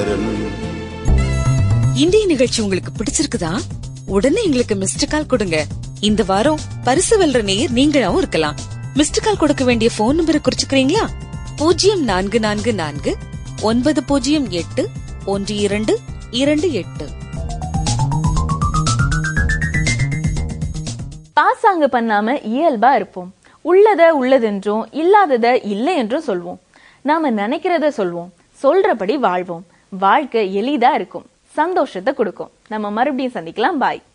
சரண் இன்றைய நிகழ்ச்சி உங்களுக்கு பிடிச்சிருக்குதா உடனே எங்களுக்கு மிஸ்டு கால் கொடுங்க இந்த வாரம் பரிசு வெல்ற நேயர் நீங்களாவும் இருக்கலாம் மிஸ்டு கால் கொடுக்க வேண்டிய போன் நம்பரை குறிச்சுக்கிறீங்களா பூஜ்ஜியம் நான்கு நான்கு நான்கு ஒன்பது பூஜ்ஜியம் எட்டு ஒன்று இரண்டு இரண்டு எட்டு பாசாங்கு பண்ணாம இயல்பா இருப்போம் உள்ளத உள்ளதென்றும் இல்லாதத இல்லை என்றும் சொல்வோம் நாம நினைக்கிறத சொல்வோம் சொல்றபடி வாழ்வோம் வாழ்க்கை எளிதா இருக்கும் சந்தோஷத்தை கொடுக்கும் நம்ம மறுபடியும் சந்திக்கலாம் பாய்